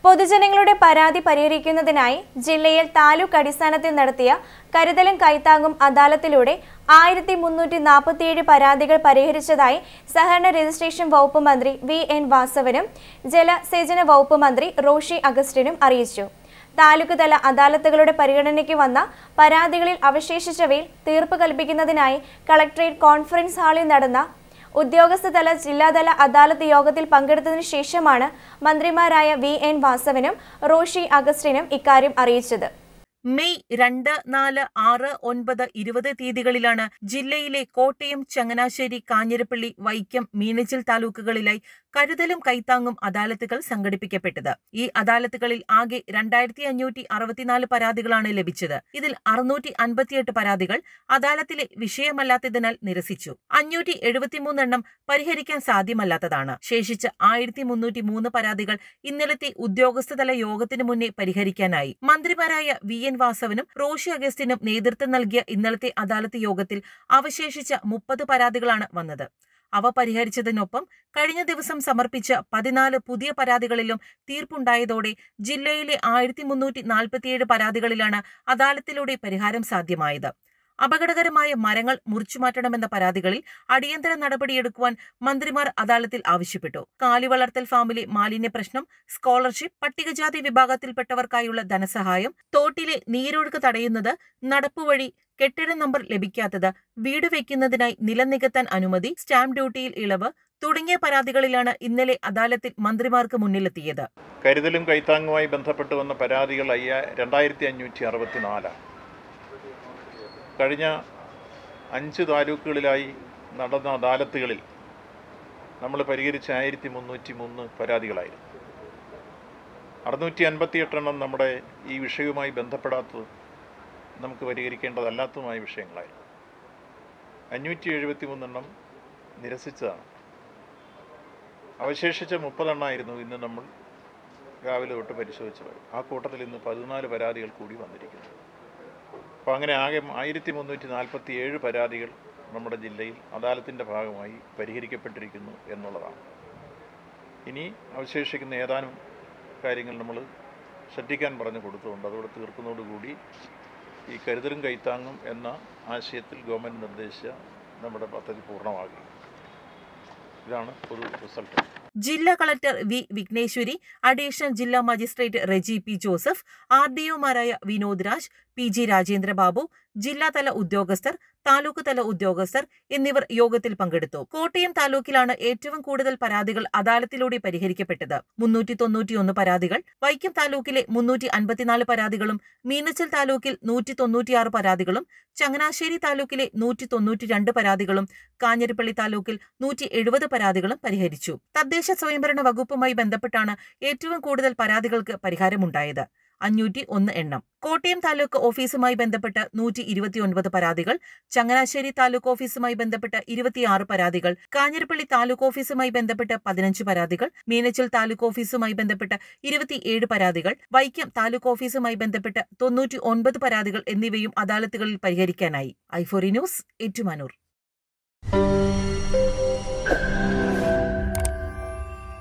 പൊതുജനങ്ങളുടെ പരാതി പരിഹരിക്കുന്നതിനായി ജില്ലയിൽ താലൂക്ക് അടിസ്ഥാനത്തിൽ നടത്തിയ കരുതലും കൈത്താങ്ങും അദാലത്തിലൂടെ ആയിരത്തി മുന്നൂറ്റി നാൽപ്പത്തിയേഴ് പരാതികൾ പരിഹരിച്ചതായി സഹകരണ രജിസ്ട്രേഷൻ വകുപ്പ് മന്ത്രി വി എൻ വാസവനും ജലസേചന വകുപ്പ് മന്ത്രി റോഷി അഗസ്റ്റിനും അറിയിച്ചു താലൂക്ക് തല അദാലത്തുകളുടെ പരിഗണനയ്ക്ക് വന്ന പരാതികളിൽ അവശേഷിച്ചവയിൽ തീർപ്പ് കൽപ്പിക്കുന്നതിനായി കളക്ടറേറ്റ് കോൺഫറൻസ് ഹാളിൽ നടന്ന ഉദ്യോഗസ്ഥതല ജില്ലാതല അദാലത്ത് യോഗത്തിൽ പങ്കെടുത്തതിനു ശേഷമാണ് മന്ത്രിമാരായ വി എൻ വാസവനും റോഷി അഗസ്റ്റിനും ഇക്കാര്യം അറിയിച്ചത് മെയ് രണ്ട് നാല് ആറ് ഒൻപത് ഇരുപത് തീയതികളിലാണ് ജില്ലയിലെ കോട്ടയം ചങ്ങനാശ്ശേരി കാഞ്ഞിരപ്പള്ളി വൈക്കം മീനച്ചിൽ താലൂക്കുകളിലായി കരുതലും കൈത്താങ്ങും അദാലത്തുകൾ സംഘടിപ്പിക്കപ്പെട്ടത് ഈ അദാലത്തുകളിൽ ആകെ രണ്ടായിരത്തി അഞ്ഞൂറ്റി അറുപത്തിനാല് പരാതികളാണ് ലഭിച്ചത് ഇതിൽ അറുന്നൂറ്റി അൻപത്തിയെട്ട് പരാതികൾ അദാലത്തിലെ വിഷയമല്ലാത്തതിനാൽ നിരസിച്ചു അഞ്ഞൂറ്റി എഴുപത്തിമൂന്നെണ്ണം പരിഹരിക്കാൻ സാധ്യമല്ലാത്തതാണ് ശേഷിച്ച ആയിരത്തി മുന്നൂറ്റി മൂന്ന് പരാതികൾ ഇന്നലത്തെ ഉദ്യോഗസ്ഥതല യോഗത്തിനു മുന്നേ പരിഹരിക്കാനായി മന്ത്രിമാരായ വി എൻ വാസവനും റോഷി അഗസ്റ്റിനും നേതൃത്വം നൽകിയ ഇന്നലത്തെ അദാലത്ത് യോഗത്തിൽ അവശേഷിച്ച മുപ്പത് പരാതികളാണ് വന്നത് അവ പരിഹരിച്ചതിനൊപ്പം കഴിഞ്ഞ ദിവസം സമർപ്പിച്ച പതിനാല് പുതിയ പരാതികളിലും തീർപ്പുണ്ടായതോടെ ജില്ലയിലെ ആയിരത്തി മുന്നൂറ്റി നാൽപ്പത്തിയേഴ് പരാതികളിലാണ് അദാലത്തിലൂടെ പരിഹാരം സാധ്യമായത് അപകടകരമായ മരങ്ങൾ മുറിച്ചുമാറ്റണമെന്ന പരാതികളിൽ അടിയന്തര നടപടിയെടുക്കുവാൻ മന്ത്രിമാർ അദാലത്തിൽ ആവശ്യപ്പെട്ടു കാലിവളർത്തൽ ഫാമിലെ മാലിന്യ പ്രശ്നം സ്കോളർഷിപ്പ് പട്ടികജാതി വിഭാഗത്തിൽപ്പെട്ടവർക്കായുള്ള ധനസഹായം തോട്ടിലെ നീരൊഴുക്ക് തടയുന്നത് നടപ്പുവഴി കെട്ടിട നമ്പർ ലഭിക്കാത്തത് വീട് വയ്ക്കുന്നതിനായി നിലം നികത്താൻ അനുമതി സ്റ്റാമ്പ് ഡ്യൂട്ടിയിൽ ഇളവ് തുടങ്ങിയ പരാതികളിലാണ് ഇന്നലെ അദാലത്തിൽ മന്ത്രിമാർക്ക് മുന്നിലെത്തിയത് കരുതലും കൈത്താങ്ങുമായി ബന്ധപ്പെട്ട് വന്ന പരാതികൾ അയ്യാ രണ്ടായിരത്തി അഞ്ഞൂറ്റി അറുപത്തി നാലാണ് കഴിഞ്ഞ അഞ്ച് താലൂക്കുകളിലായി നടന്ന അദാലത്തുകളിൽ നമ്മൾ പരിഹരിച്ച ആയിരത്തി മുന്നൂറ്റി മൂന്ന് പരാതികളായിരുന്നു അറുന്നൂറ്റി അൻപത്തിയെട്ടെണ്ണം നമ്മുടെ ഈ വിഷയവുമായി ബന്ധപ്പെടാത്തത് നമുക്ക് പരിഹരിക്കേണ്ടതല്ലാത്തതുമായ വിഷയങ്ങളായിരുന്നു അഞ്ഞൂറ്റി എഴുപത്തി മൂന്നെണ്ണം നിരസിച്ചതാണ് അവശേഷിച്ച മുപ്പതെണ്ണമായിരുന്നു ഇന്ന് നമ്മൾ രാവിലെ തൊട്ട് പരിശോധിച്ചത് ആ കൂട്ടത്തിൽ ഇന്ന് പതിനാല് പരാതികൾ കൂടി വന്നിരിക്കുന്നു അപ്പോൾ അങ്ങനെ ആകെ ആയിരത്തി മുന്നൂറ്റി നാൽപ്പത്തി ഏഴ് പരാതികൾ നമ്മുടെ ജില്ലയിൽ അദാലത്തിൻ്റെ ഭാഗമായി പരിഹരിക്കപ്പെട്ടിരിക്കുന്നു എന്നുള്ളതാണ് ഇനി അവശേഷിക്കുന്ന ഏതാനും കാര്യങ്ങൾ നമ്മൾ ശ്രദ്ധിക്കാൻ പറഞ്ഞു കൊടുത്തുകൊണ്ട് അതോടെ തീർക്കുന്നതോടുകൂടി ഈ കരുതലും കൈത്താങ്ങും എന്ന ആശയത്തിൽ ഗവൺമെൻറ് നിർദ്ദേശിച്ച നമ്മുടെ പദ്ധതി പൂർണ്ണമാകും ഇതാണ് പൊതു റിസൾട്ട് ജില്ലാ കളക്ടർ വി വിഘ്നേശ്വരി അഡീഷണൽ ജില്ലാ magistrate Reji P Joseph R D ഒമാരായ വിനോദ് രാജ് പി ജി രാജേന്ദ്രബാബു ജില്ലാതല ഉദ്യോഗസ്ഥർ താലൂക്ക് തല ഉദ്യോഗസ്ഥർ എന്നിവർ യോഗത്തിൽ പങ്കെടുത്തു കോട്ടയം താലൂക്കിലാണ് ഏറ്റവും കൂടുതൽ പരാതികൾ അദാലത്തിലൂടെ പരിഹരിക്കപ്പെട്ടത് മുന്നൂറ്റി തൊണ്ണൂറ്റിയൊന്ന് പരാതികൾ വൈക്കം താലൂക്കിലെ മുന്നൂറ്റി അൻപത്തിനാല് പരാതികളും മീനച്ചൽ താലൂക്കിൽ നൂറ്റി തൊണ്ണൂറ്റിയാറ് പരാതികളും ചങ്ങനാശ്ശേരി താലൂക്കിലെ നൂറ്റി തൊണ്ണൂറ്റി രണ്ട് പരാതികളും കാഞ്ഞിരപ്പള്ളി താലൂക്കിൽ നൂറ്റി എഴുപത് പരാതികളും പരിഹരിച്ചു തദ്ദേശ സ്വയംഭരണ വകുപ്പുമായി ബന്ധപ്പെട്ടാണ് ഏറ്റവും കൂടുതൽ പരാതികൾക്ക് പരിഹാരമുണ്ടായത് അഞ്ഞൂറ്റി ഒന്ന് എണ്ണം കോട്ടയം താലൂക്ക് ഓഫീസുമായി ബന്ധപ്പെട്ട് നൂറ്റി ഇരുപത്തിയൊൻപത് പരാതികൾ ചങ്ങനാശ്ശേരി താലൂക്ക് ഓഫീസുമായി ബന്ധപ്പെട്ട് ഇരുപത്തിയാറ് പരാതികൾ കാഞ്ഞിരപ്പള്ളി താലൂക്ക് ഓഫീസുമായി ബന്ധപ്പെട്ട് പതിനഞ്ച് പരാതികൾ മീനച്ചിൽ താലൂക്ക് ഓഫീസുമായി ബന്ധപ്പെട്ട് ഇരുപത്തിയേഴ് പരാതികൾ വൈക്കം താലൂക്ക് ഓഫീസുമായി ബന്ധപ്പെട്ട് തൊണ്ണൂറ്റി ഒൻപത് പരാതികൾ എന്നിവയും അദാലത്തുകളിൽ പരിഹരിക്കാനായി ഐഫോറി ന്യൂസ് ഏറ്റുമാനൂർ